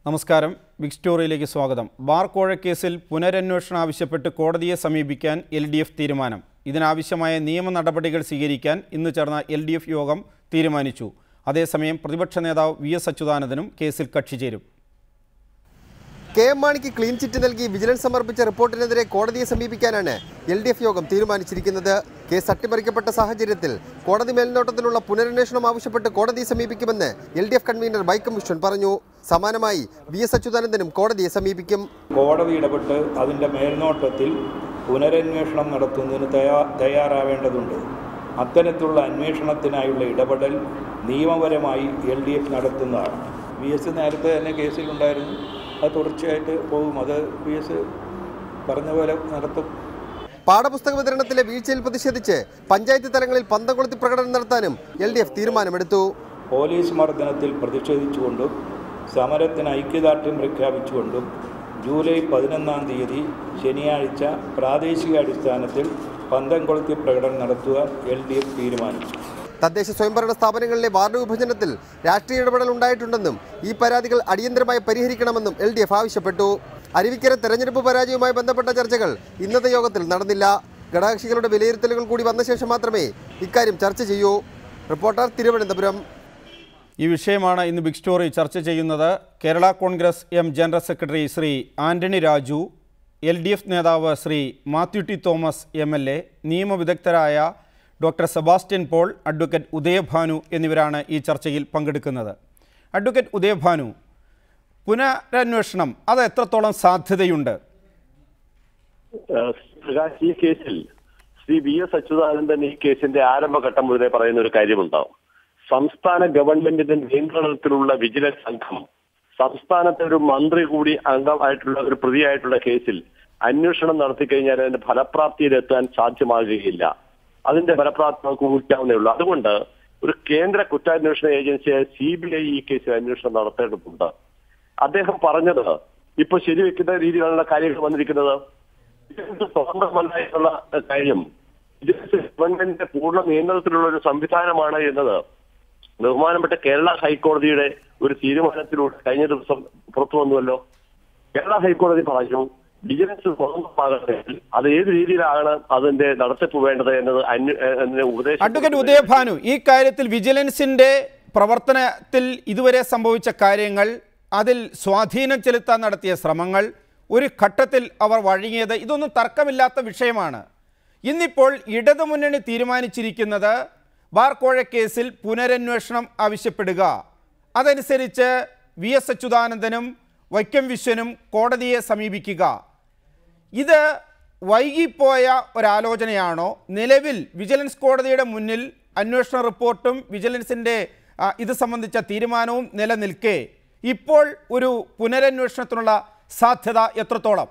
നമസ്കാരം ബിഗ് സ്റ്റോറിയിലേക്ക് സ്വാഗതം ബാർ കോഴക്കേസിൽ പുനരന്വേഷണം ആവശ്യപ്പെട്ട് കോടതിയെ സമീപിക്കാൻ എൽ ഡി എഫ് തീരുമാനം ഇതിനാവശ്യമായ നിയമ നടപടികൾ സ്വീകരിക്കാൻ ഇന്ന് ചേർന്ന എൽ ഡി എഫ് യോഗം തീരുമാനിച്ചു അതേസമയം പ്രതിപക്ഷ നേതാവ് വി എസ് അച്യുതാനന്ദനും കേസിൽ കക്ഷി ചേരും കെ എം മാണിക്ക് ക്ലീൻ ചിറ്റ് നൽകി വിജിലൻസ് സമർപ്പിച്ച റിപ്പോർട്ടിനെതിരെ കോടതിയെ സമീപിക്കാനാണ് എൽ ഡി എഫ് യോഗം തീരുമാനിച്ചിരിക്കുന്നത് കേസ് അട്ടിമറിക്കപ്പെട്ട സാഹചര്യത്തിൽ കോടതി മേൽനോട്ടത്തിലുള്ള പുനരന്വേഷണം ആവശ്യപ്പെട്ട് കോടതിയെ സമീപിക്കുമെന്ന് L D F convener Vaikom Viswan പറഞ്ഞു സമാനമായി വി എസ് അച്യുതാനന്ദനും കോടതിയെ സമീപിക്കും കോടതി ഇടപെട്ട് അതിൻ്റെ മേൽനോട്ടത്തിൽ പുനരന്വേഷണം നടത്തുന്നതിന് തയ്യാ തയ്യാറാവേണ്ടതുണ്ട് അത്തരത്തിലുള്ള അന്വേഷണത്തിനായുള്ള ഇടപെടൽ നിയമപരമായി എൽ ഡി എഫ് നടത്തുന്നതാണ് വി എസ് നേരത്തെ തന്നെ കേസിലുണ്ടായിരുന്നു അത് തുടർച്ചയായിട്ട് പോകും അത് വി എസ് പറഞ്ഞ പോലെ നടത്തും പാഠപുസ്തക വിതരണത്തിലെ വീഴ്ചയിൽ പ്രതിഷേധിച്ച് പഞ്ചായത്ത് തലങ്ങളിൽ പന്തം കൊളുത്തി പ്രകടനം നടത്താനും എൽ ഡി എഫ് തീരുമാനമെടുത്തു പോലീസ് മർദ്ദനത്തിൽ പ്രതിഷേധിച്ചുകൊണ്ടും സമരത്തിന് ഐക്യദാർഢ്യം പ്രഖ്യാപിച്ചുകൊണ്ടും ജൂലൈ പതിനൊന്നാം തീയതി ശനിയാഴ്ച പ്രാദേശിക അടിസ്ഥാനത്തിൽ പന്തം കൊളുത്തി പ്രകടനം നടത്തുവാൻ എൽ ഡി എഫ് തീരുമാനിച്ചു തദ്ദേശ സ്വയംഭരണ സ്ഥാപനങ്ങളിലെ വാർഡ് വിഭജനത്തിൽ രാഷ്ട്രീയ ഇടപെടൽ ഉണ്ടായിട്ടുണ്ടെന്നും ഈ പരാതികൾ അടിയന്തരമായി പരിഹരിക്കണമെന്നും എൽ ഡി എഫ് ആവശ്യപ്പെട്ടു അരുവിക്കര തെരഞ്ഞെടുപ്പ് പരാജയവുമായി ബന്ധപ്പെട്ട ചർച്ചകൾ ഇന്നത്തെ യോഗത്തിൽ നടന്നില്ല ഘടകകക്ഷികളുടെ വിലയിരുത്തലുകൾ കൂടി വന്ന ശേഷം മാത്രമേ ഇക്കാര്യം ചർച്ച ചെയ്യൂ റിപ്പോർട്ടർ തിരുവനന്തപുരം ഈ വിഷയമാണ് ഇന്ന് ബിഗ് സ്റ്റോറി ചർച്ച ചെയ്യുന്നത് Kerala Congress M general secretary Shri Antony Raju L D F നേതാവ് Shri Mathew T Thomas M L A നിയമവിദഗ്ധരായ ഡോക്ടർ സെബാസ്റ്റ്യൻ പോൾ അഡ്വക്കേറ്റ് ഉദയഭാനു എന്നിവരാണ് ഈ ചർച്ചയിൽ പങ്കെടുക്കുന്നത് അഡ്വക്കേറ്റ് ഉദയഭാനു പുനരന്വേഷണം അത് എത്രത്തോളം സാധ്യതയുണ്ട് ഏഹ് പ്രകാശ് ഈ കേസിൽ ശ്രീ വി എസ് അച്യുതാനന്ദൻ ഈ കേസിന്റെ ആരംഭഘട്ടം മുതലേ പറയുന്ന ഒരു കാര്യമുണ്ടാവും സംസ്ഥാന ഗവൺമെന്റിന്റെ നിയന്ത്രണത്തിലുള്ള വിജിലൻസ് സംഘം സംസ്ഥാനത്തെ ഒരു മന്ത്രി കൂടി അംഗമായിട്ടുള്ള ഒരു പ്രതിയായിട്ടുള്ള കേസിൽ അന്വേഷണം നടത്തിക്കഴിഞ്ഞാൽ അതിന്റെ ഫലപ്രാപ്തിയിലെത്താൻ സാധ്യമാകുകയില്ല അതിന്റെ ഫലപ്രാപ്തി നമുക്ക് ഊഹിക്കാവുന്നേ ഉള്ളൂ അതുകൊണ്ട് ഒരു കേന്ദ്ര കുറ്റാന്വേഷണ ഏജൻസിയായ സി ബി ഐ ഈ കേസിൽ അന്വേഷണം നടത്തേണ്ടതുണ്ട് അദ്ദേഹം പറഞ്ഞത് ഇപ്പൊ ശരിവെക്കുന്ന രീതിയിലുള്ള കാര്യങ്ങൾ വന്നിരിക്കുന്നത് ഇത് സ്വതന്ത്രമല്ല എന്നുള്ള കാര്യം ഇത് ഗവൺമെന്റിന്റെ പൂർണ്ണ നിയന്ത്രണത്തിലുള്ള ഒരു സംവിധാനമാണ് എന്നത് ബഹുമാനപ്പെട്ട കേരള ഹൈക്കോടതിയുടെ ഒരു തീരുമാനത്തിലൂടെ കഴിഞ്ഞ ദിവസം പുറത്തു വന്നുവല്ലോ കേരള ഹൈക്കോടതി പറഞ്ഞു വിജിലൻസ് സ്വതന്ത്രമാകണമെങ്കിൽ അത് ഏത് രീതിയിലാണ് അതിന്റെ നടത്തിപ്പ് വേണ്ടത് എന്നത് അന്വ- ഏഹ് അതിന്റെ ഉപദേശം അഡ്വക്കേറ്റ് ഉദയഭാനു ഈ കാര്യത്തിൽ വിജിലൻസിൻ്റെ പ്രവർത്തനത്തിൽ ഇതുവരെ സംഭവിച്ച കാര്യങ്ങൾ അതിൽ സ്വാധീനം ചെലുത്താൻ നടത്തിയ ശ്രമങ്ങൾ ഒരു ഘട്ടത്തിൽ അവർ വഴങ്ങിയത് ഇതൊന്നും തർക്കമില്ലാത്ത വിഷയമാണ് ഇന്നിപ്പോൾ ഇടതുമുന്നണി തീരുമാനിച്ചിരിക്കുന്നത് ബാർ കോഴ കേസിൽ പുനരന്വേഷണം ആവശ്യപ്പെടുക അതനുസരിച്ച് വി എസ് അച്യുതാനന്ദനും വൈക്കം വിശ്വനും കോടതിയെ സമീപിക്കുക ഇത് വൈകിപ്പോയ ഒരാലോചനയാണോ നിലവിൽ വിജിലൻസ് കോടതിയുടെ മുന്നിൽ അന്വേഷണ റിപ്പോർട്ടും വിജിലൻസിൻ്റെ ആ, ഇത് സംബന്ധിച്ച തീരുമാനവും നിലനിൽക്കെ ഇപ്പോൾ ഒരു പുനരന്വേഷണത്തിനുള്ള സാധ്യത എത്രത്തോളം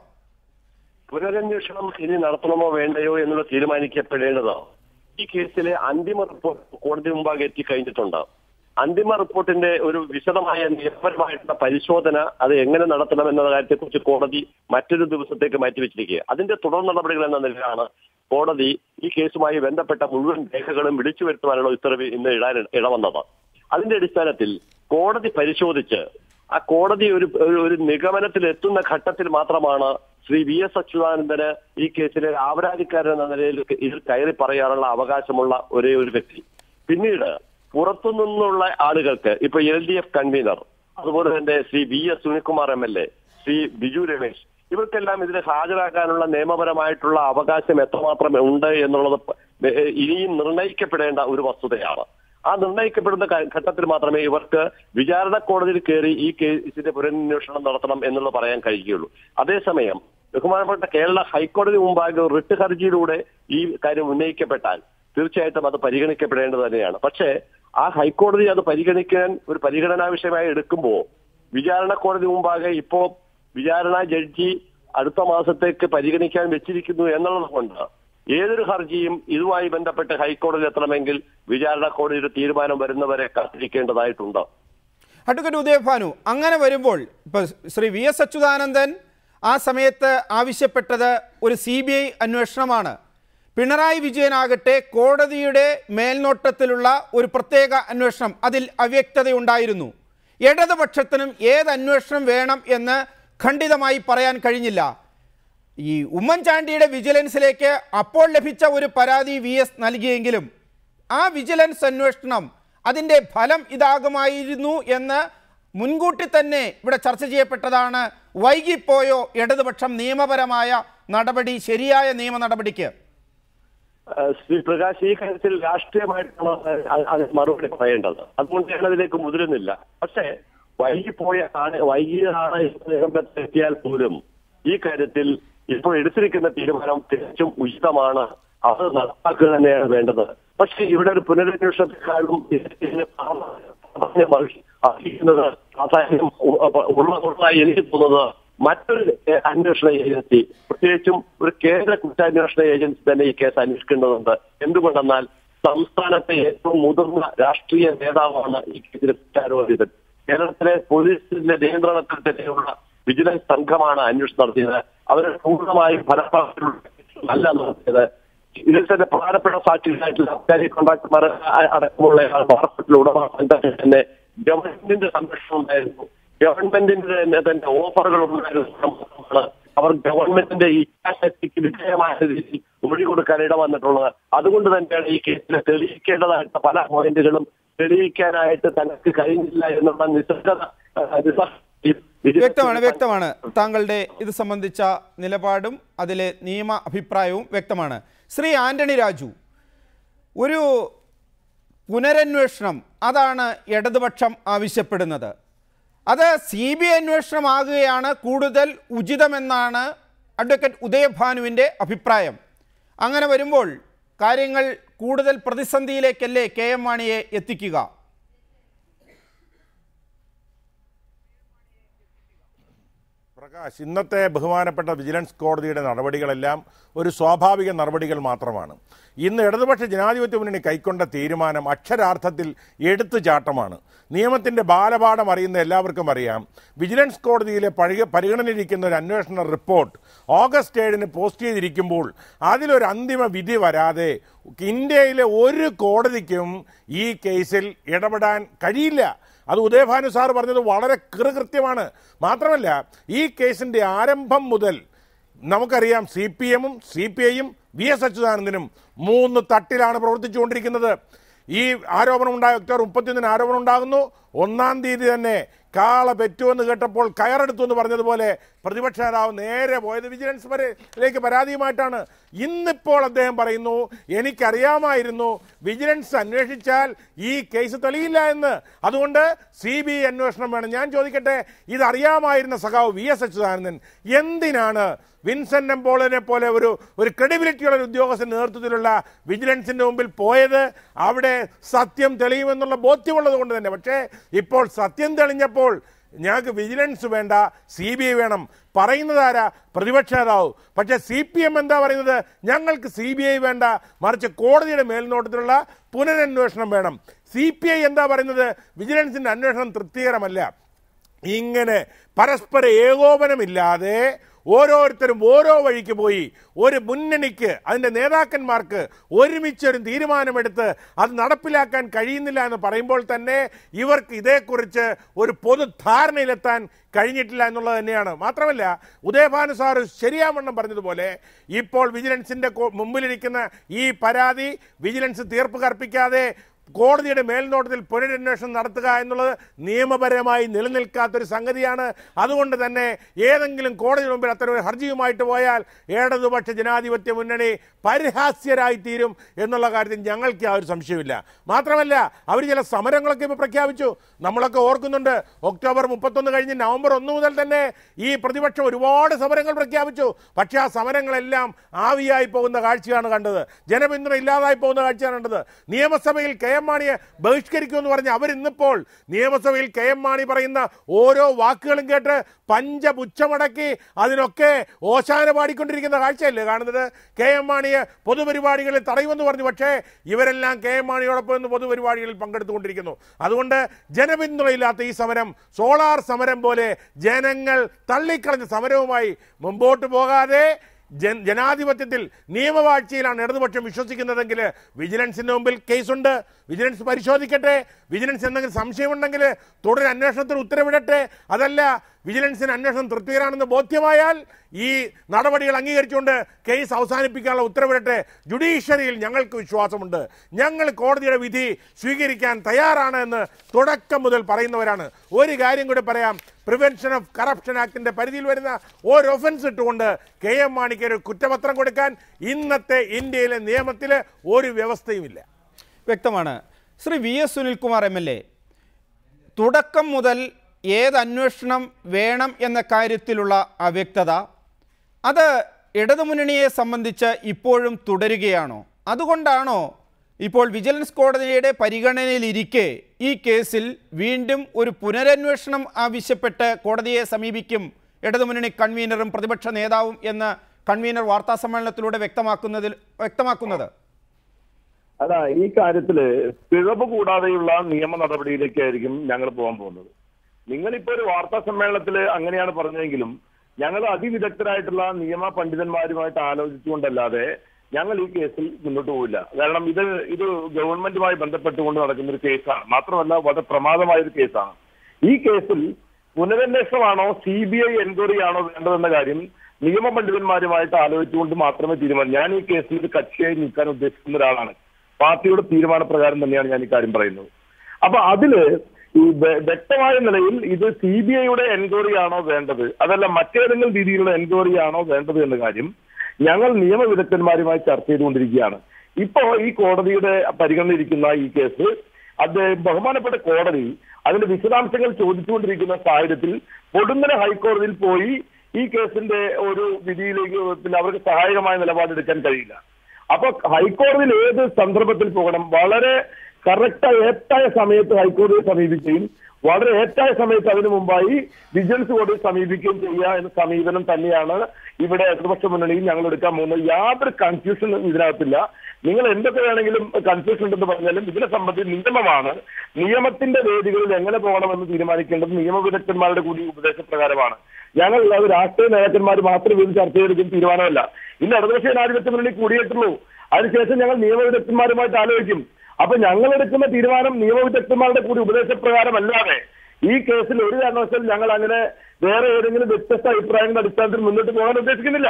പുനരന്വേഷണം ഇനി നടത്തണമോ വേണ്ടയോ എന്നുള്ള തീരുമാനിക്കപ്പെടേണ്ടത് ഈ കേസിലെ അന്തിമ റിപ്പോർട്ട് കോടതി മുമ്പാകെ എത്തിക്കഴിഞ്ഞിട്ടുണ്ട് അന്തിമ റിപ്പോർട്ടിന്റെ ഒരു വിശദമായ നിയമപരമായിട്ടുള്ള പരിശോധന അത് എങ്ങനെ നടത്തണം എന്ന കാര്യത്തെക്കുറിച്ച് കോടതി മറ്റൊരു ദിവസത്തേക്ക് മാറ്റിവെച്ചിരിക്കുക അതിന്റെ തുടർ നടപടികൾ എന്ന നിലയിലാണ് കോടതി ഈ കേസുമായി ബന്ധപ്പെട്ട മുഴുവൻ രേഖകളും വിളിച്ചു വരുത്തുവാനുള്ള ഉത്തരവ് ഇന്ന് ഇടാൻ ഇടവന്നത് അതിന്റെ അടിസ്ഥാനത്തിൽ കോടതി പരിശോധിച്ച് ആ കോടതി ഒരു ഒരു- ഒരു നിഗമനത്തിൽ എത്തുന്ന ഘട്ടത്തിൽ മാത്രമാണ് ശ്രീ വി എസ് അച്യുതാനന്ദന് ഈ കേസിലെ ആപരാധിക്കാരൻ എന്ന നിലയിൽ ഇതിൽ കയറി പറയാനുള്ള അവകാശമുള്ള ഒരേ ഒരു വ്യക്തി പിന്നീട് പുറത്തുനിന്നുള്ള ആളുകൾക്ക് ഇപ്പൊ എൽ ഡി എഫ് കൺവീനർ അതുപോലെ തന്നെ Shri V S Sunilkumar M L A Shri Biju Ramesh ഇവർക്കെല്ലാം ഇതിന് ഹാജരാക്കാനുള്ള നിയമപരമായിട്ടുള്ള അവകാശം എത്രമാത്രം ഉണ്ട് എന്നുള്ളത് പ- ഏഹ് ഇനിയും നിർണയിക്കപ്പെടേണ്ട ഒരു വസ്തുതയാണ് ആ നിർണയിക്കപ്പെടുന്ന ഘ- ഘട്ടത്തിൽ മാത്രമേ ഇവർക്ക് വിചാരണ കോടതിയിൽ കയറി ഈ കേസിന്റെ പുനരന്വേഷണം നടത്തണം എന്നുള്ളത് പറയാൻ കഴിയുകയുള്ളൂ അതേസമയം ബഹുമാനപ്പെട്ട കേരള ഹൈക്കോടതി മുമ്പാകെ ഒരു റിട്ട് ഹർജിയിലൂടെ ഈ കാര്യം ഉന്നയിക്കപ്പെട്ടാൽ തീർച്ചയായിട്ടും അത് പരിഗണിക്കപ്പെടേണ്ടത് തന്നെയാണ് പക്ഷേ ആ ഹൈക്കോടതി അത് പരിഗണിക്കാൻ ഒരു പരിഗണനാ വിഷയമായി എടുക്കുമ്പോൾ വിചാരണ കോടതി മുമ്പാകെ ഇപ്പോ വിചാരണ ജഡ്ജി അടുത്ത മാസത്തേക്ക് പരിഗണിക്കാൻ വെച്ചിരിക്കുന്നു എന്നുള്ളത് കൊണ്ട് ഏതൊരു ഹർജിയും ഇതുമായി ബന്ധപ്പെട്ട് ഹൈക്കോടതി എത്തണമെങ്കിൽ വിചാരണ കോടതിയുടെ തീരുമാനം വരുന്നവരെ കാത്തിരിക്കേണ്ടതായിട്ടുണ്ട് അഡ്വക്കേറ്റ് ഉദയഭാനു അങ്ങനെ വരുമ്പോൾ ഇപ്പോൾ ശ്രീ വി എസ് അച്യുതാനന്ദൻ ആ സമയത്ത് ആവശ്യപ്പെട്ടത് ഒരു സി ബി ഐ അന്വേഷണമാണ് പിണറായി വിജയനാകട്ടെ കോടതിയുടെ മേൽനോട്ടത്തിലുള്ള ഒരു പ്രത്യേക അന്വേഷണം അതിൽ അവ്യക്തതയുണ്ടായിരുന്നു ഇടതുപക്ഷത്തിനും ഏത് അന്വേഷണം വേണം എന്ന് ഖണ്ഡിതമായി പറയാൻ കഴിഞ്ഞില്ല ഈ ഉമ്മൻചാണ്ടിയുടെ വിജിലൻസിലേക്ക് അപ്പോൾ ലഭിച്ച ഒരു പരാതി വി എസ് നൽകിയെങ്കിലും ആ വിജിലൻസ് അന്വേഷണം അതിൻ്റെ ഫലം ഇതാകുമായിരുന്നു എന്ന് മുൻകൂട്ടി തന്നെ ഇവിടെ ചർച്ച ചെയ്യപ്പെട്ടതാണ് വൈകിപ്പോയോ ഇടതുപക്ഷം നിയമപരമായ നടപടി ശരിയായ നിയമ നടപടിക്ക് ഏഹ് ശ്രീ പ്രകാശ് ഈ കാര്യത്തിൽ രാഷ്ട്രീയമായിട്ടാണ് അത് അത് മറുപടി പറയേണ്ടത് അതുകൊണ്ട് ഞാൻ അതിലേക്ക് മുതിരുന്നില്ല പക്ഷേ വൈകിപ്പോയ ആണ് വൈകിയതാണ് എത്തിയാൽ പോലും ഈ കാര്യത്തിൽ ഇപ്പോൾ എടുത്തിരിക്കുന്ന തീരുമാനം തികച്ചും ഉചിതമാണ് അത് നടപ്പാക്കുക തന്നെയാണ് വേണ്ടത് പക്ഷേ ഇവിടെ ഒരു പുനരന്വേഷണത്തെക്കാളും ഇതിന് പ്രാധാന്യം അർഹിക്കുന്നത് പ്രാധാന്യം ഉ- ഉള്ള- ഉള്ളതായി എനിക്ക് തോന്നുന്നത് മറ്റൊരു ഏഹ്, അന്വേഷണ ഏജൻസി പ്രത്യേകിച്ചും ഒരു കേന്ദ്ര കുറ്റാന്വേഷണ ഏജൻസി തന്നെ ഈ കേസ് അന്വേഷിക്കേണ്ടതുണ്ട് എന്തുകൊണ്ടെന്നാൽ സംസ്ഥാനത്തെ ഏറ്റവും മുതിർന്ന രാഷ്ട്രീയ നേതാവാണ് ഈ കേസിൽ കുറ്റാരോപിതൻ കേരളത്തിലെ പോലീസിന്റെ നിയന്ത്രണത്തിൽ തന്നെയുള്ള വിജിലൻസ് സംഘമാണ് അന്വേഷണം നടത്തിയത് അവരെ പൂർണ്ണമായും ഫലപ്രാപ്തിയുള്ള അല്ല നടത്തിയത് ഇതിൽ തന്നെ പ്രധാനപ്പെട്ട സാക്ഷികളായിട്ടുള്ള അബ്കാരി കോൺട്രാക്ടർമാർ അടക്കമുള്ള മാർക്കറ്റിലെ ഉടമ സംഘത്തിൽ തന്നെ ഗവൺമെന്റിന്റെ സംരക്ഷണം ഉണ്ടായിരുന്നു ഗവൺമെന്റിന്റെ തന്നെ തന്നെ ഓഫറുകൾ ഉണ്ടായിരുന്ന അവർ ഗവൺമെന്റിന്റെ ഇച്ഛാശക്തിക്ക് വിധേയമായ രീതിയിൽ മൊഴി കൊടുക്കാൻ ഇട വന്നിട്ടുള്ളത് അതുകൊണ്ട് തന്നെയാണ് ഈ കേസിൽ തെളിയിക്കേണ്ടതായിട്ട് പല പോയിന്റുകളും തെളിയിക്കാനായിട്ട് തങ്ങൾക്ക് കഴിഞ്ഞില്ല എന്നുള്ള നിസ്സംഗത ആ, നിസ്സ- ഈ- വ്യക്തമാണ് വ്യക്തമാണ് താങ്കളുടെ ഇത് സംബന്ധിച്ച നിലപാടും അതിലെ നിയമ അഭിപ്രായവും വ്യക്തമാണ് ശ്രീ ആന്റണി രാജു ഒരു പുനരന്വേഷണം അതാണ് ഇടതുപക്ഷം ആവശ്യപ്പെടുന്നത് അത് സി ബി ഐ അന്വേഷണമാകുകയാണ് കൂടുതൽ ഉചിതമെന്നാണ് അഡ്വക്കേറ്റ് ഉദയഭാനുവിൻ്റെ അഭിപ്രായം അങ്ങനെ വരുമ്പോൾ കാര്യങ്ങൾ കൂടുതൽ പ്രതിസന്ധിയിലേക്കല്ലേ കെ എം മാണിയെ എത്തിക്കുക പ്രകാശ് ഇന്നത്തെ ബഹുമാനപ്പെട്ട വിജിലൻസ് കോടതിയുടെ നടപടികളെല്ലാം ഒരു സ്വാഭാവിക നടപടികൾ മാത്രമാണ് ഇന്ന് ഇടതുപക്ഷ ജനാധിപത്യ മുന്നണി കൈക്കൊണ്ട തീരുമാനം അക്ഷരാർത്ഥത്തിൽ എടുത്തുചാട്ടമാണ് നിയമത്തിൻ്റെ ബാലപാഠം അറിയുന്ന എല്ലാവർക്കും അറിയാം വിജിലൻസ് കോടതിയിലെ പഴയ പരിഗണനയിരിക്കുന്ന ഒരു അന്വേഷണ റിപ്പോർട്ട് ഓഗസ്റ്റ് ഏഴിന് പോസ്റ്റ് ചെയ്തിരിക്കുമ്പോൾ അതിലൊരു അന്തിമ വിധി വരാതെ ഇന്ത്യയിലെ ഒരു കോടതിക്കും ഈ കേസിൽ ഇടപെടാൻ കഴിയില്ല അത് ഉദയഭാനു സാർ പറഞ്ഞത് വളരെ കൃത്യമാണ് മാത്രമല്ല ഈ കേസിൻ്റെ ആരംഭം മുതൽ നമുക്കറിയാം സി പി എമ്മും സി പി ഐയും വി എസ് അച്യുതാനന്ദനും മൂന്ന് തട്ടിലാണ് പ്രവർത്തിച്ചുകൊണ്ടിരിക്കുന്നത് ഈ ആരോപണം ഉണ്ടായ ഒക്ടോബർ മുപ്പത്തിയൊന്നിന് ആരോപണം ഉണ്ടാകുന്നു ഒന്നാം തീയതി തന്നെ കാള പെറ്റുവെന്ന് കേട്ടപ്പോൾ കയറെടുത്തു എന്ന് പറഞ്ഞതുപോലെ പ്രതിപക്ഷ നേതാവ് നേരെ പോയത് വിജിലൻസ് വരെയിലേക്ക് പരാതിയുമായിട്ടാണ് ഇന്നിപ്പോൾ അദ്ദേഹം പറയുന്നു എനിക്കറിയാമായിരുന്നു വിജിലൻസ് അന്വേഷിച്ചാൽ ഈ കേസ് തെളിയില്ല എന്ന് അതുകൊണ്ട് സി ബി ഐ അന്വേഷണം വേണം ഞാൻ ചോദിക്കട്ടെ ഇതറിയാമായിരുന്ന സഖാവ് വി എസ് അച്യുതാനന്ദൻ എന്തിനാണ് വിൻസെന്റ് എംപോളിനെ പോലെ ഒരു ഒരു ക്രെഡിബിലിറ്റിയുള്ള ഒരു ഉദ്യോഗസ്ഥന്റെ നേതൃത്വത്തിലുള്ള വിജിലൻസിന്റെ മുമ്പിൽ പോയത് അവിടെ സത്യം തെളിയുമെന്നുള്ള ബോധ്യമുള്ളത് കൊണ്ട് തന്നെ പക്ഷേ ഇപ്പോൾ സത്യം തെളിഞ്ഞപ്പോൾ ഞങ്ങൾക്ക് വിജിലൻസ് വേണ്ട സി ബി ഐ വേണം പറയുന്നത് ആരാ പ്രതിപക്ഷ നേതാവ് പക്ഷേ സി പി എം എന്താ പറയുന്നത് ഞങ്ങൾക്ക് സി ബി ഐ വേണ്ട മറിച്ച് കോടതിയുടെ മേൽനോട്ടത്തിലുള്ള പുനരന്വേഷണം വേണം സി പി ഐ എന്താ പറയുന്നത് വിജിലൻസിന്റെ അന്വേഷണം തൃപ്തികരമല്ല ഇങ്ങനെ പരസ്പര ഏകോപനമില്ലാതെ ഓരോരുത്തരും ഓരോ വഴിക്ക് പോയി ഒരു മുന്നണിക്ക് അതിൻ്റെ നേതാക്കന്മാർക്ക് ഒരുമിച്ചൊരു തീരുമാനമെടുത്ത് അത് നടപ്പിലാക്കാൻ കഴിയുന്നില്ല എന്ന് പറയുമ്പോൾ തന്നെ ഇവർക്ക് ഇതേക്കുറിച്ച് ഒരു പൊതു ധാരണയിലെത്താൻ കഴിഞ്ഞിട്ടില്ല എന്നുള്ളത് തന്നെയാണ് മാത്രമല്ല ഉദയഭാനു സാറ് ശരിയാവണ്ണം പറഞ്ഞതുപോലെ ഇപ്പോൾ വിജിലൻസിൻ്റെ കോ- മുമ്പിലിരിക്കുന്ന ഈ പരാതി വിജിലൻസ് തീർപ്പ് കർപ്പിക്കാതെ കോടതിയുടെ മേൽനോട്ടത്തിൽ പുനരന്വേഷണം നടത്തുക എന്നുള്ളത് നിയമപരമായി നിലനിൽക്കാത്തൊരു സംഗതിയാണ് അതുകൊണ്ട് തന്നെ ഏതെങ്കിലും കോടതിയുടെ മുമ്പിൽ അത്തരം ഒരു ഹർജിയുമായിട്ട് പോയാൽ ഇടതുപക്ഷ ജനാധിപത്യ മുന്നണി പരിഹാസ്യരായി തീരും എന്നുള്ള കാര്യത്തിൽ ഞങ്ങൾക്ക് ആ ഒരു സംശയമില്ല മാത്രമല്ല അവർ ചില സമരങ്ങളൊക്കെ ഇപ്പോൾ പ്രഖ്യാപിച്ചു നമ്മളൊക്കെ ഓർക്കുന്നുണ്ട് ഒക്ടോബർ മുപ്പത്തൊന്ന് കഴിഞ്ഞ് നവംബർ ഒന്ന് മുതൽ തന്നെ ഈ പ്രതിപക്ഷം ഒരുപാട് സമരങ്ങൾ പ്രഖ്യാപിച്ചു പക്ഷേ ആ സമരങ്ങളെല്ലാം ആവിയായി പോകുന്ന കാഴ്ചയാണ് കണ്ടത് ജനപിന്തുണ ഇല്ലാതായി പോകുന്ന കാഴ്ചയാണ് കണ്ടത് നിയമസഭയിൽ കെ എം മാണിയെ ബഹിഷ്കരിക്കുമെന്ന് പറഞ്ഞ് അവരിന്നിപ്പോൾ നിയമസഭയിൽ കെ എം മാണി പറയുന്ന ഓരോ വാക്കുകളും കേട്ട് പഞ്ചപുച്ഛമടക്കി അതിനൊക്കെ ഓശാന പാടിക്കൊണ്ടിരിക്കുന്ന കാഴ്ചയല്ലേ കാണുന്നത് കെ എം മാണിയെ പൊതുപരിപാടികളിൽ തടയുമെന്ന് പറഞ്ഞു പക്ഷേ ഇവരെല്ലാം കെ എം മാണിയോടൊപ്പം ഇന്ന് പൊതുപരിപാടികളിൽ പങ്കെടുത്തുകൊണ്ടിരിക്കുന്നു അതുകൊണ്ട് ജനപിന്തുണയില്ലാത്ത ഈ സമരം സോളാർ സമരം പോലെ ജനങ്ങൾ തള്ളിക്കളഞ്ഞ സമരവുമായി മുമ്പോട്ട് പോകാതെ ജൻ ജനാധിപത്യത്തിൽ നിയമവാഴ്ചയിലാണ് ഇടതുപക്ഷം വിശ്വസിക്കുന്നതെങ്കിൽ വിജിലൻസിന്റെ മുമ്പിൽ കേസുണ്ട് വിജിലൻസ് പരിശോധിക്കട്ടെ വിജിലൻസ് എന്തെങ്കിലും സംശയമുണ്ടെങ്കിൽ തുടർ അന്വേഷണത്തിന് ഉത്തരവിടട്ടെ അതല്ല വിജിലൻസിന് അന്വേഷണം തൃപ്തികരാണെന്ന് ബോധ്യമായാൽ ഈ നടപടികൾ അംഗീകരിച്ചുകൊണ്ട് കേസ് അവസാനിപ്പിക്കാനുള്ള ഉത്തരവിടട്ടെ ജുഡീഷ്യറിയിൽ ഞങ്ങൾക്ക് വിശ്വാസമുണ്ട് ഞങ്ങൾ കോടതിയുടെ വിധി സ്വീകരിക്കാൻ തയ്യാറാണ് എന്ന് തുടക്കം മുതൽ പറയുന്നവരാണ് ഒരു കാര്യം കൂടി പറയാം പ്രിവെൻഷൻ ഓഫ് കറപ്ഷൻ ആക്ടിന്റെ പരിധിയിൽ വരുന്ന ഒരു ഒഫൻസ് ഇട്ടുകൊണ്ട് കെ എം മാണിക്ക് ഒരു കുറ്റപത്രം കൊടുക്കാൻ ഇന്നത്തെ ഇന്ത്യയിലെ നിയമത്തിൽ ഒരു വ്യവസ്ഥയുമില്ല വ്യക്തമാണ് Shri V S Sunilkumar M L A തുടക്കം മുതൽ ഏത് അന്വേഷണം വേണം എന്ന കാര്യത്തിലുള്ള അവ്യക്തത അത് ഇടതുമുന്നണിയെ സംബന്ധിച്ച് ഇപ്പോഴും തുടരുകയാണോ അതുകൊണ്ടാണോ ഇപ്പോൾ വിജിലൻസ് കോടതിയുടെ പരിഗണനയിലിരിക്കെ ഈ കേസിൽ വീണ്ടും ഒരു പുനരന്വേഷണം ആവശ്യപ്പെട്ട് കോടതിയെ സമീപിക്കും ഇടതുമുന്നണി കൺവീനറും പ്രതിപക്ഷ നേതാവും എന്ന് കൺവീനർ വാർത്താസമ്മേളനത്തിലൂടെ വ്യക്തമാക്കുന്നതിൽ വ്യക്തമാക്കുന്നത് അല്ല ഈ കാര്യത്തില് പിഴവ് കൂടാതെയുള്ള നിയമ നടപടിയിലേക്കായിരിക്കും ഞങ്ങൾ പോകാൻ പോകുന്നത് നിങ്ങളിപ്പോ ഒരു വാർത്താ സമ്മേളനത്തിൽ അങ്ങനെയാണ് പറഞ്ഞതെങ്കിലും ഞങ്ങൾ അതിവിദഗ്ധരായിട്ടുള്ള നിയമ പണ്ഡിതന്മാരുമായിട്ട് ആലോചിച്ചുകൊണ്ടല്ലാതെ ഞങ്ങൾ ഈ കേസിൽ മുന്നോട്ട് പോവില്ല കാരണം ഇത് ഇത് ഗവൺമെന്റുമായി ബന്ധപ്പെട്ടുകൊണ്ട് നടക്കുന്ന ഒരു കേസാണ് മാത്രമല്ല വളരെ പ്രമാദമായ ഒരു കേസാണ് ഈ കേസിൽ പുനരന്വേഷണമാണോ സി ബി ഐ എൻക്വയറി ആണോ വേണ്ടതെന്ന കാര്യം നിയമ പണ്ഡിതന്മാരുമായിട്ട് ആലോചിച്ചുകൊണ്ട് മാത്രമേ തീരുമാനം ഞാൻ ഈ കേസിൽ ഒരു കക്ഷിയായി നിൽക്കാൻ ഉദ്ദേശിക്കുന്ന ഒരാളാണ് പാർട്ടിയുടെ തീരുമാനപ്രകാരം തന്നെയാണ് ഞാൻ ഈ കാര്യം പറയുന്നത് അപ്പൊ അതില് ഈ വ്യ- വ്യക്തമായ നിലയിൽ ഇത് സി ബി ഐയുടെ എൻക്വയറി ആണോ വേണ്ടത് അതല്ല മറ്റേതെങ്കിലും രീതിയിലുള്ള എൻക്വയറി ആണോ വേണ്ടത് എന്ന കാര്യം ഞങ്ങൾ നിയമവിദഗ്ധന്മാരുമായി ചർച്ച ചെയ്തുകൊണ്ടിരിക്കുകയാണ് ഇപ്പോ ഈ കോടതിയുടെ പരിഗണനയിരിക്കുന്ന ഈ കേസ് അത് ബഹുമാനപ്പെട്ട കോടതി അതിന്റെ വിശദാംശങ്ങൾ ചോദിച്ചുകൊണ്ടിരിക്കുന്ന സാഹചര്യത്തിൽ പൊടുന്നന ഹൈക്കോടതിയിൽ പോയി ഈ കേസിന്റെ ഒരു വിധിയിലേക്ക് പിന്നെ അവർക്ക് സഹായകമായ നിലപാടെടുക്കാൻ കഴിയില്ല അപ്പൊ ഹൈക്കോടതിയിൽ ഏത് സന്ദർഭത്തിൽ പോകണം വളരെ കറക്റ്റായ ഏറ്റായ സമയത്ത് ഹൈക്കോടതിയെ സമീപിക്കുകയും വളരെ ഏറ്റായ സമയത്ത് അതിനു മുമ്പായി വിജിലൻസ് കോടതിയെ സമീപിക്കുകയും ചെയ്യുക എന്ന സമീപനം തന്നെയാണ് ഇവിടെ ഇടതുപക്ഷ മുന്നണിയിൽ ഞങ്ങൾ എടുക്കാൻ പോകുന്നത് യാതൊരു കൺഫ്യൂഷനും ഇതിനകത്തില്ല നിങ്ങൾ എന്തൊക്കെ വേണമെങ്കിലും കൺഫ്യൂഷൻ ഉണ്ടെന്ന് പറഞ്ഞാലും ഇതിനെ സംബന്ധിച്ച് നിയമമാണ് നിയമത്തിന്റെ വേദികളിൽ എങ്ങനെ പോകണമെന്ന് തീരുമാനിക്കേണ്ടത് നിയമവിദഗ്ധന്മാരുടെ കൂടി ഉപദേശപ്രകാരമാണ് ഞങ്ങൾ അത് രാഷ്ട്രീയ നേതാക്കന്മാർ മാത്രം ഇത് ചർച്ച ചെയ്തെടുക്കുന്ന തീരുമാനമല്ല ഇന്ന് ഇടതുപക്ഷ ജനാധിപത്യ മുന്നണി കൂടിയിട്ടുള്ളൂ അതിനുശേഷം ഞങ്ങൾ നിയമവിദഗ്ധന്മാരുമായിട്ട് ആലോചിക്കും അപ്പൊ ഞങ്ങൾ എടുക്കുന്ന തീരുമാനം നിയമവിദഗ്ധന്മാരുടെ കൂടി ഉപദേശപ്രകാരമല്ലാതെ ഈ കേസിൽ ഒരു കാരണവശാലും ഞങ്ങൾ അങ്ങനെ വേറെ ഏതെങ്കിലും വ്യത്യസ്ത അഭിപ്രായങ്ങളുടെ അടിസ്ഥാനത്തിൽ മുന്നോട്ട് പോകാൻ ഉദ്ദേശിക്കുന്നില്ല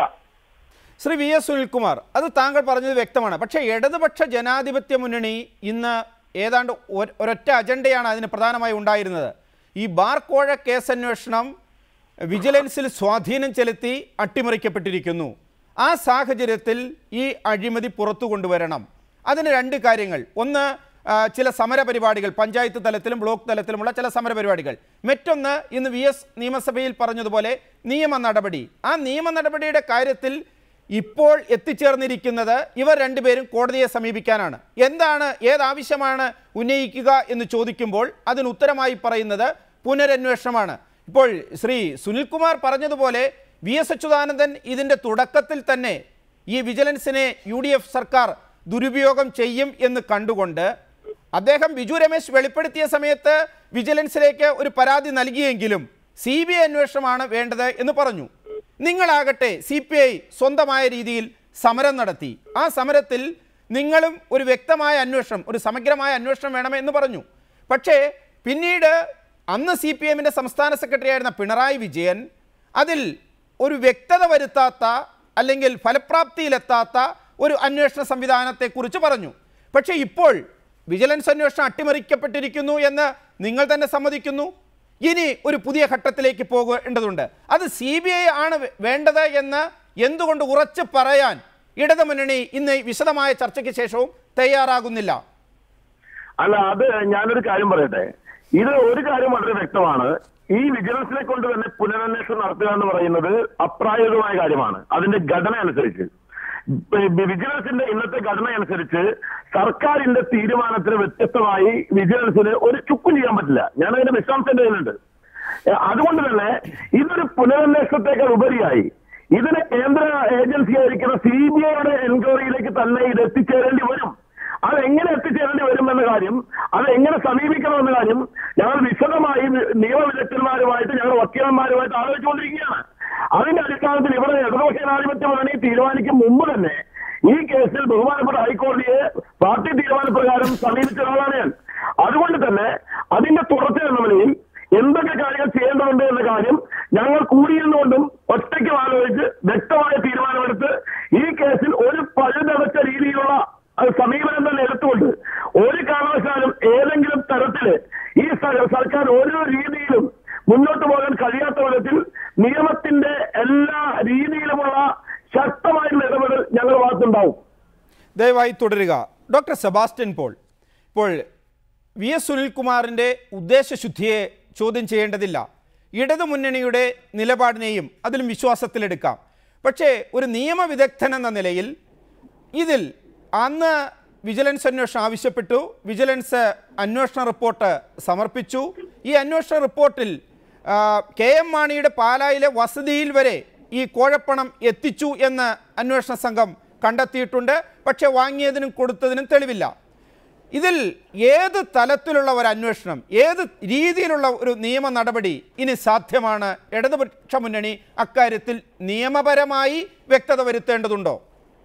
ശ്രീ വി എസ് സുനിൽകുമാർ അത് താങ്കൾ പറഞ്ഞത് വ്യക്തമാണ് പക്ഷേ ഇടതുപക്ഷ ജനാധിപത്യ മുന്നണി ഇന്ന് ഏതാണ്ട് ഒ- ഒരൊറ്റ അജണ്ടയാണ് അതിന് പ്രധാനമായി ഉണ്ടായിരുന്നത് ഈ ബാർ കോഴ കേസന്വേഷണം വിജിലൻസിൽ സ്വാധീനം ചെലുത്തി അട്ടിമറിക്കപ്പെട്ടിരിക്കുന്നു ആ സാഹചര്യത്തിൽ ഈ അഴിമതി പുറത്തു കൊണ്ടുവരണം അതിന് രണ്ട് കാര്യങ്ങൾ ഒന്ന് ആ, ചില സമരപരിപാടികൾ പഞ്ചായത്ത് തലത്തിലും ബ്ലോക്ക് തലത്തിലുമുള്ള ചില സമരപരിപാടികൾ മറ്റൊന്ന് ഇന്ന് വി എസ് നിയമസഭയിൽ പറഞ്ഞതുപോലെ നിയമ നടപടി ആ നിയമ നടപടിയുടെ കാര്യത്തിൽ ഇപ്പോൾ എത്തിച്ചേർന്നിരിക്കുന്നത് ഇവർ രണ്ടുപേരും കോടതിയെ സമീപിക്കാനാണ് എന്താണ് ഏതാവശ്യമാണ് ഉന്നയിക്കുക എന്ന് ചോദിക്കുമ്പോൾ അതിന് ഉത്തരമായി പറയുന്നത് പുനരന്വേഷണമാണ് ഇപ്പോൾ ശ്രീ സുനിൽകുമാർ പറഞ്ഞതുപോലെ വി എസ് അച്യുതാനന്ദൻ ഇതിൻ്റെ തുടക്കത്തിൽ തന്നെ ഈ വിജിലൻസിനെ യു ഡി എഫ് സർക്കാർ ദുരുപയോഗം ചെയ്യും എന്ന് കണ്ടുകൊണ്ട് അദ്ദേഹം ബിജു രമേശ് വെളിപ്പെടുത്തിയ സമയത്ത് വിജിലൻസിലേക്ക് ഒരു പരാതി നൽകിയെങ്കിലും സി ബി ഐ അന്വേഷണമാണ് വേണ്ടത് എന്ന് പറഞ്ഞു നിങ്ങളാകട്ടെ സി പി ഐ സ്വന്തമായ രീതിയിൽ സമരം നടത്തി ആ സമരത്തിൽ നിങ്ങളും ഒരു വ്യക്തമായ അന്വേഷണം ഒരു സമഗ്രമായ അന്വേഷണം വേണമെന്ന് പറഞ്ഞു പക്ഷേ പിന്നീട് അന്ന് സി പി എമ്മിൻ്റെ സംസ്ഥാന സെക്രട്ടറി ആയിരുന്ന പിണറായി വിജയൻ അതിൽ ഒരു വ്യക്തത വരുത്താത്ത അല്ലെങ്കിൽ ഫലപ്രാപ്തിയിലെത്താത്ത ഒരു അന്വേഷണ സംവിധാനത്തെക്കുറിച്ച് പറഞ്ഞു പക്ഷേ ഇപ്പോൾ വിജിലൻസ് അന്വേഷണം അട്ടിമറിക്കപ്പെട്ടിരിക്കുന്നു എന്ന് നിങ്ങൾ തന്നെ സമ്മതിക്കുന്നു ഇനി ഒരു പുതിയ ഘട്ടത്തിലേക്ക് പോകേണ്ടതുണ്ട് അത് സി ബി ഐ ആണ് വേ- വേണ്ടത് എന്ന് എന്തുകൊണ്ട് ഉറച്ചു പറയാൻ ഇടതുമുന്നണി ഇന്ന് ഈ വിശദമായ ചർച്ചയ്ക്ക് ശേഷവും തയ്യാറാകുന്നില്ല അല്ല അത് ഞാനൊരു കാര്യം പറയട്ടെ ഇത് ഒരു കാര്യം വളരെ വ്യക്തമാണ് ഈ വിജിലൻസിനെ കൊണ്ട് തന്നെ പുനരന്വേഷണം നടത്തുക എന്ന് പറയുന്നത് അപ്രായോഗികമായ കാര്യമാണ് അതിന്റെ ഘടന അനുസരിച്ച് വി- വിജിലൻസിന്റെ ഇന്നത്തെ ഘടന അനുസരിച്ച് സർക്കാരിന്റെ തീരുമാനത്തിന് വ്യത്യസ്തമായി വിജിലൻസിന് ഒരു ചുക്കും ചെയ്യാൻ പറ്റില്ല ഞാൻ അതിന്റെ വിശദാംശം എന്റെ കയ്യിലുണ്ട് ഏഹ് അതുകൊണ്ട് തന്നെ ഇതൊരു പുനരന്വേഷണത്തെക്കാൾ ഉപരിയായി ഇതിന് കേന്ദ്ര ഏജൻസി ആയിരിക്കുന്ന സി ബി ഐയുടെ എൻക്വയറിയിലേക്ക് തന്നെ ഇത് എത്തിച്ചേരേണ്ടി വരും അത് എങ്ങനെ എത്തിച്ചേരേണ്ടി വരും എന്ന കാര്യം അത് എങ്ങനെ സമീപിക്കണം എന്ന കാര്യം ഞങ്ങൾ വിശദമായി വി- നിയമവിദഗ്ധന്മാരുമായിട്ട് ഞങ്ങൾ വക്കീലന്മാരുമായിട്ട് ആലോചിച്ചുകൊണ്ടിരിക്കുകയാണ് അതിന്റെ അടിസ്ഥാനത്തിൽ ഇവിടെ ഇടതുപക്ഷ ജനാധിപത്യ മുന്നണി തീരുമാനിക്കും മുമ്പ് തന്നെ ഈ കേസിൽ ബഹുമാനപ്പെട്ട ഹൈക്കോടതിയെ പാർട്ടി തീരുമാനപ്രകാരം സമീപിച്ച ഒരാളാണ് ഞാൻ അതുകൊണ്ട് തന്നെ അതിന്റെ തുടർച്ച എന്ന നിലയിൽ എന്തൊക്കെ കാര്യങ്ങൾ ചെയ്യേണ്ടതുണ്ട് എന്ന കാര്യം ഞങ്ങൾ കൂടിയിരുന്നുകൊണ്ടും ഒറ്റയ്ക്കും ആലോചിച്ച് വ്യക്തമായ തീരുമാനമെടുത്ത് ഈ കേസിൽ ഒരു പഴുതടച്ച രീതിയിലുള്ള അത് സമീപനം തന്നെ എടുത്തുകൊണ്ട് ഒരു കാരണവശാലും ഏതെങ്കിലും തരത്തില് ഈ സ- സർക്കാർ ഓരോ രീതിയിലും മുന്നോട്ട് പോകാൻ കഴിയാത്ത വിധത്തിൽ നിയമത്തിന്റെ എല്ലാ രീതിയിലുമുള്ള ശക്തമായിട്ടുള്ള ഇടപെടൽ ഞങ്ങളുടെ ഭാഗത്തുണ്ടാവും ദയവായി തുടരുക ഡോക്ടർ സെബാസ്റ്റ്യൻ പോൾ ഇപ്പോൾ വി എസ് സുനിൽകുമാറിൻ്റെ ഉദ്ദേശശുദ്ധിയെ ചോദ്യം ചെയ്യേണ്ടതില്ല ഇടതു മുന്നണിയുടെ നിലപാടിനെയും അതിലും വിശ്വാസത്തിലെടുക്കാം പക്ഷേ ഒരു നിയമവിദഗ്ധൻ എന്ന നിലയിൽ ഇതിൽ അന്ന് വിജിലൻസ് അന്വേഷണം ആവശ്യപ്പെട്ടു വിജിലൻസ് അന്വേഷണ റിപ്പോർട്ട് സമർപ്പിച്ചു ഈ അന്വേഷണ റിപ്പോർട്ടിൽ ആ, കെ എം മാണിയുടെ പാലായിലെ വസതിയിൽ വരെ ഈ കോഴപ്പണം എത്തിച്ചു എന്ന് അന്വേഷണ സംഘം കണ്ടെത്തിയിട്ടുണ്ട് പക്ഷേ വാങ്ങിയതിനും കൊടുത്തതിനും തെളിവില്ല ഇതിൽ ഏത് തലത്തിലുള്ള ഒരു അന്വേഷണം ഏത് രീതിയിലുള്ള ഒരു നിയമ നടപടി ഇനി സാധ്യമാണ് ഇടതുപക്ഷ മുന്നണി അക്കാര്യത്തിൽ നിയമപരമായി വ്യക്തത വരുത്തേണ്ടതുണ്ടോ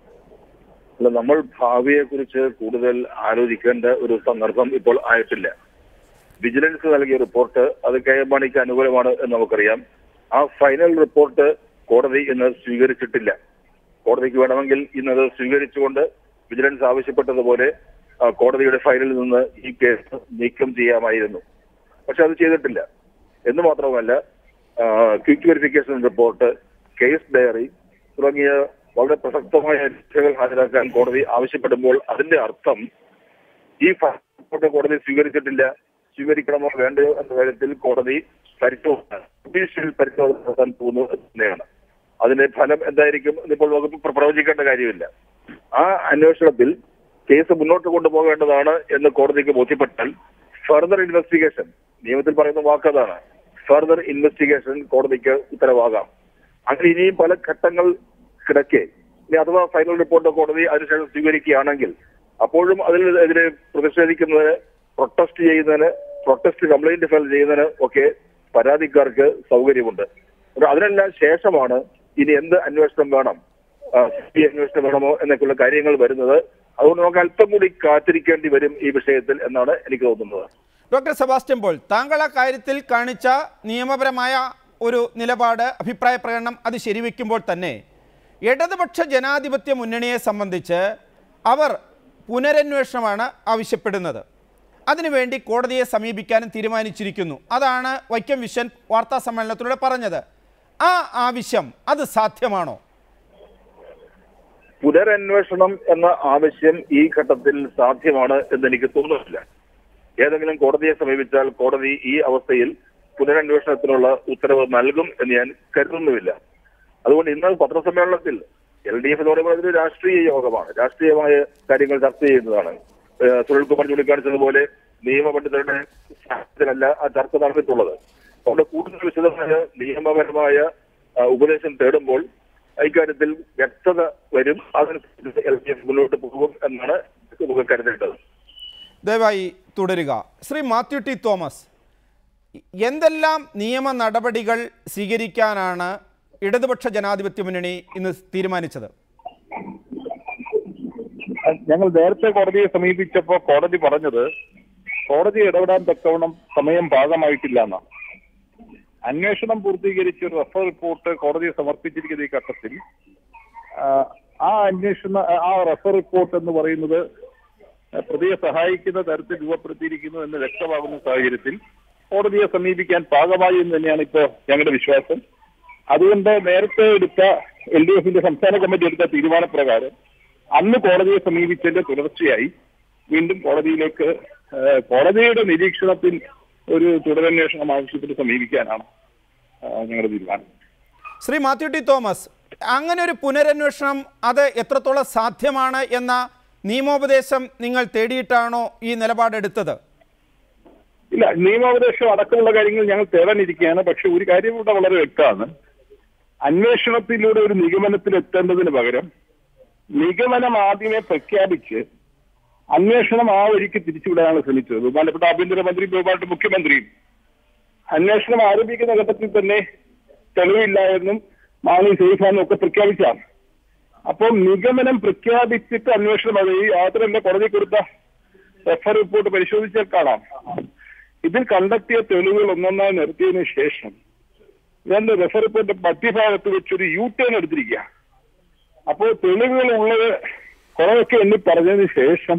അല്ല നമ്മൾ ഭാവിയെ കുറിച്ച് കൂടുതൽ ആലോചിക്കേണ്ട ഒരു സന്ദർഭം ഇപ്പോൾ ആയിട്ടില്ല വിജിലൻസ് നൽകിയ റിപ്പോർട്ട് അത് കെ എം മാണിക്ക് അനുകൂലമാണ് എന്ന് നമുക്കറിയാം ആ ഫൈനൽ റിപ്പോർട്ട് കോടതി ഇന്ന് സ്വീകരിച്ചിട്ടില്ല കോടതിക്ക് വേണമെങ്കിൽ ഇന്നത് സ്വീകരിച്ചുകൊണ്ട് വിജിലൻസ് ആവശ്യപ്പെട്ടതുപോലെ ആ, കോടതിയുടെ ഫയലിൽ നിന്ന് ഈ കേസ് നീക്കം ചെയ്യാമായിരുന്നു പക്ഷെ അത് ചെയ്തിട്ടില്ല എന്ന് മാത്രമല്ല quick verification report case diary തുടങ്ങിയ വളരെ പ്രസക്തമായ രേഖകൾ ഹാജരാക്കാൻ കോടതി ആവശ്യപ്പെടുമ്പോൾ അതിന്റെ അർത്ഥം ഈ ഫയൽ റിപ്പോർട്ട് കോടതി സ്വീകരിച്ചിട്ടില്ല സ്വീകരിക്കണമോ വേണ്ടയോ എന്ന കാര്യത്തിൽ കോടതി പരിശോധന ജുഡീഷ്യൽ പരിശോധന നടത്താൻ പോകുന്നു തന്നെയാണ് അതിന്റെ ഫലം എന്തായിരിക്കും എന്നിപ്പോൾ നമുക്ക് പ്ര- പ്രവചിക്കേണ്ട കാര്യമില്ല ആ അന്വേഷണത്തിൽ കേസ് മുന്നോട്ട് കൊണ്ടുപോകേണ്ടതാണ് എന്ന് കോടതിക്ക് ബോധ്യപ്പെട്ടാൽ ഫർദർ ഇൻവെസ്റ്റിഗേഷൻ നിയമത്തിൽ പറയുന്ന വാക്കതാണ് ഫർദർ ഇൻവെസ്റ്റിഗേഷൻ കോടതിക്ക് ഉത്തരവാകാം അങ്ങനെ ഇനിയും പല ഘട്ടങ്ങൾ കിടക്കെ ഇനി അഥവാ ഫൈനൽ റിപ്പോർട്ട് കോടതി അതിനുശേഷം സ്വീകരിക്കുകയാണെങ്കിൽ അപ്പോഴും അതിനെതിരെ പ്രതിഷേധിക്കുന്നതിന് പ്രൊട്ടസ്റ്റ് ചെയ്യുന്നതിന് പ്രൊട്ടസ്റ്റ് കംപ്ലൈന്റ് ഫയൽ ചെയ്യുന്നതിന് ഒക്കെ പരാതിക്കാർക്ക് സൗകര്യമുണ്ട് അപ്പോൾ അതിനെല്ലാം ശേഷമാണ് ഇനി എന്ത് അന്വേഷണം വേണം സിബിഐ അന്വേഷണം വേണമോ എന്നൊക്കെയുള്ള കാര്യങ്ങൾ വരുന്നത് അതുകൊണ്ട് നമുക്ക് അല്പം കൂടി കാത്തിരിക്കേണ്ടി വരും ഈ വിഷയത്തിൽ എന്നാണ് എനിക്ക് തോന്നുന്നത് ഡോക്ടർ സെബാസ്റ്റ്യൻ പോൾ താങ്കൾ ആ കാര്യത്തിൽ കാണിച്ച നിയമപരമായ ഒരു നിലപാട് അഭിപ്രായ പ്രകടനം അത് ശരിവെക്കുമ്പോൾ തന്നെ ഇടതുപക്ഷ ജനാധിപത്യ മുന്നണിയെ സംബന്ധിച്ച് അവർ പുനരന്വേഷണമാണ് ആവശ്യപ്പെടുന്നത് അതിനുവേണ്ടി കോടതിയെ സമീപിക്കാനും തീരുമാനിച്ചിരിക്കുന്നു അതാണ് വൈക്കം വിശ്വൻ വാർത്താ സമ്മേളനത്തിലൂടെ പറഞ്ഞത് ആ ആവശ്യം അത് സാധ്യമാണോ പുനരന്വേഷണം എന്ന ആവശ്യം ഈ ഘട്ടത്തിൽ സാധ്യമാണ് എന്ന് എനിക്ക് തോന്നുന്നില്ല ഏതെങ്കിലും കോടതിയെ സമീപിച്ചാൽ കോടതി ഈ അവസ്ഥയിൽ പുനരന്വേഷണത്തിനുള്ള ഉത്തരവ് നൽകും എന്ന് ഞാൻ കരുതുന്നുമില്ല അതുകൊണ്ട് ഇന്ന് പത്രസമ്മേളനത്തിൽ എൽ ഡി എഫ് എന്ന് പറയുമ്പോൾ അതൊരു രാഷ്ട്രീയ യോഗമാണ് രാഷ്ട്രീയമായ കാര്യങ്ങൾ ചർച്ച ചെയ്യുന്നതാണ് ഏഹ് സുനിൽകുമാർ ചൂണ്ടിക്കാണിച്ചതുപോലെ നിയമപണ്ഡിതരുടെ സാഹചര്യമല്ല ആ ചർച്ച നടന്നിട്ടുള്ളത് അവിടെ കൂടുതൽ വിശദമായ നിയമപരമായ ആ, ഉപദേശം തേടുമ്പോൾ ഇക്കാര്യത്തിൽ വ്യക്തത വരും അതിനനുസരിച്ച് എൽ ഡി എഫ് മുന്നോട്ട് പോകും എന്നാണ് നമുക്ക് കരുതേണ്ടത് ദയവായി തുടരുക ശ്രീ മാത്യു ടി തോമസ് എന്തെല്ലാം നിയമ നടപടികൾ സ്വീകരിക്കാനാണ് ഇടതുപക്ഷ ജനാധിപത്യ മുന്നണി ഇന്ന് തീരുമാനിച്ചത് ഞങ്ങൾ നേരത്തെ കോടതിയെ സമീപിച്ചപ്പോ കോടതി പറഞ്ഞത് കോടതി ഇടപെടാൻ തക്കവണ്ണം സമയം പാകമായിട്ടില്ല എന്നാണ് അന്വേഷണം പൂർത്തീകരിച്ച് ഒരു റഫർ റിപ്പോർട്ട് കോടതിയെ സമർപ്പിച്ചിരിക്കുന്ന ഈ ഘട്ടത്തിൽ ആ, ആ അന്വേഷണ ആ റഫർ റിപ്പോർട്ട് എന്ന് പറയുന്നത് പ്രതിയെ സഹായിക്കുന്ന തരത്തിൽ രൂപപ്പെടുത്തിയിരിക്കുന്നു എന്ന് വ്യക്തമാകുന്ന സാഹചര്യത്തിൽ കോടതിയെ സമീപിക്കാൻ പാകമായി എന്ന് തന്നെയാണ് ഇപ്പോൾ ഞങ്ങളുടെ വിശ്വാസം അതുകൊണ്ട് നേരത്തെ എടുത്ത എൽ ഡി എഫിന്റെ സംസ്ഥാന കമ്മിറ്റി എടുത്ത തീരുമാനപ്രകാരം അന്ന് കോടതിയെ സമീപിച്ചതിന്റെ തുടർച്ചയായി വീണ്ടും കോടതിയിലേക്ക് ഏഹ്, കോടതിയുടെ നിരീക്ഷണത്തിൽ ഒരു തുടരന്വേഷണം ആവശ്യപ്പെട്ട് സമീപിക്കാനാണ് ഏഹ്, ഞങ്ങളുടെ തീരുമാനം ശ്രീ മാത്യു ടി തോമസ് അങ്ങനെ ഒരു പുനരന്വേഷണം അത് എത്രത്തോളം സാധ്യമാണ് എന്ന നിയമോപദേശം നിങ്ങൾ തേടിയിട്ടാണോ ഈ നിലപാടെടുത്തത് ഇല്ല നിയമോപദേശം അടക്കമുള്ള കാര്യങ്ങൾ ഞങ്ങൾ തേടാനിരിക്കുകയാണ് പക്ഷെ ഒരു കാര്യം ഇവിടെ വളരെ വ്യക്തമാണ് അന്വേഷണത്തിലൂടെ ഒരു നിഗമനത്തിൽ എത്തേണ്ടതിന് പകരം നിഗമനം ആദ്യമേ പ്രഖ്യാപിച്ച് അന്വേഷണം ആ വഴിക്ക് തിരിച്ചുവിടാനാണ് ശ്രമിച്ചത് ബഹുമാനപ്പെട്ട ആഭ്യന്തരമന്ത്രി ബഹുമാനപ്പെട്ട മുഖ്യമന്ത്രിയും അന്വേഷണം ആരംഭിക്കുന്ന ഘട്ടത്തിൽ തന്നെ തെളിവില്ല എന്നും മാണി സേഫാന്നും ഒക്കെ പ്രഖ്യാപിച്ചാൽ അപ്പം നിഗമനം പ്രഖ്യാപിച്ചിട്ട് അന്വേഷണം അത് ഈ ആദ്യം കോടതി കൊടുത്ത എഫ് റിപ്പോർട്ട് പരിശോധിച്ചാൽ കാണാം ഇതിൽ കണ്ടെത്തിയ തെളിവുകൾ ഒന്നൊന്നായി നിർത്തിയതിനു ശേഷം ഇതിന്റെ റെഫർ റിപ്പോർട്ട് മധ്യഭാഗത്ത് വെച്ചൊരു യു ടേൺ എടുത്തിരിക്കുക അപ്പോൾ തെളിവുകൾ ഉള്ളത് കുറവൊക്കെ എണ്ണി പറഞ്ഞതിന് ശേഷം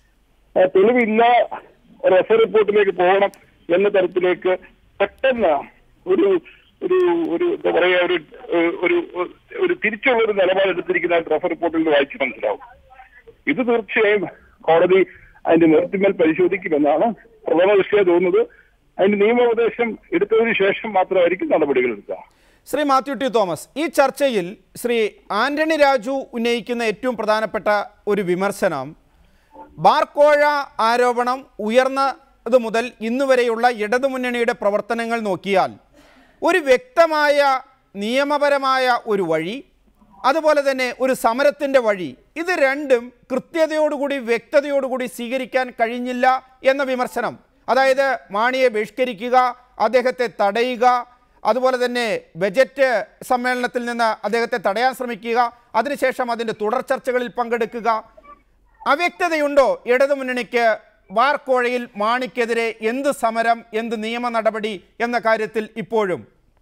ആ തെളിവില്ല റെഫർ റിപ്പോർട്ടിലേക്ക് പോകണം എന്ന തരത്തിലേക്ക് പെട്ടെന്ന് ഒരു ഒരു ഒരു എന്താ പറയാ ഒരു ഒരു ഒരു തിരിച്ചുള്ള ഒരു നിലപാടെടുത്തിരിക്കുന്ന റെഫർ റിപ്പോർട്ടിൽ നിന്ന് വായിച്ച് മനസ്സിലാവും ഇത് തീർച്ചയായും കോടതി അതിന്റെ നിർത്തിമേൽ പരിശോധിക്കുമെന്നാണ് പ്രഥമ ദൃഷ്ടിയ തോന്നുന്നത് അതിന്റെ നിയമോപദേശം എടുത്തതിന് ശേഷം മാത്രമായിരിക്കും നടപടികൾ എടുക്കുക ശ്രീ മാത്യു ടി തോമസ് ഈ ചർച്ചയിൽ ശ്രീ ആന്റണി രാജു ഉന്നയിക്കുന്ന ഏറ്റവും പ്രധാനപ്പെട്ട ഒരു വിമർശനം ബാർക്കോഴ ആരോപണം ഉയർന്നത് മുതൽ ഇന്നുവരെയുള്ള ഇടതുമുന്നണിയുടെ പ്രവർത്തനങ്ങൾ നോക്കിയാൽ ഒരു വ്യക്തമായ നിയമപരമായ ഒരു വഴി അതുപോലെ തന്നെ ഒരു സമരത്തിൻ്റെ വഴി ഇത് രണ്ടും കൃത്യതയോടുകൂടി വ്യക്തതയോടുകൂടി സ്വീകരിക്കാൻ കഴിഞ്ഞില്ല എന്ന വിമർശനം അതായത് മാണിയെ ബഹിഷ്കരിക്കുക അദ്ദേഹത്തെ തടയുക അതുപോലെ തന്നെ ബജറ്റ് സമ്മേളനത്തിൽ നിന്ന് അദ്ദേഹത്തെ തടയാൻ ശ്രമിക്കുക അതിനുശേഷം അതിൻ്റെ തുടർ ചർച്ചകളിൽ പങ്കെടുക്കുക അവ്യക്തതയുണ്ടോ ഇടതുമുന്നണിക്ക് വാർക്കോഴയിൽ മാണിക്കെതിരെ എന്ത് സമരം എന്ത് നിയമ നടപടി എന്ന കാര്യത്തിൽ ഇപ്പോഴും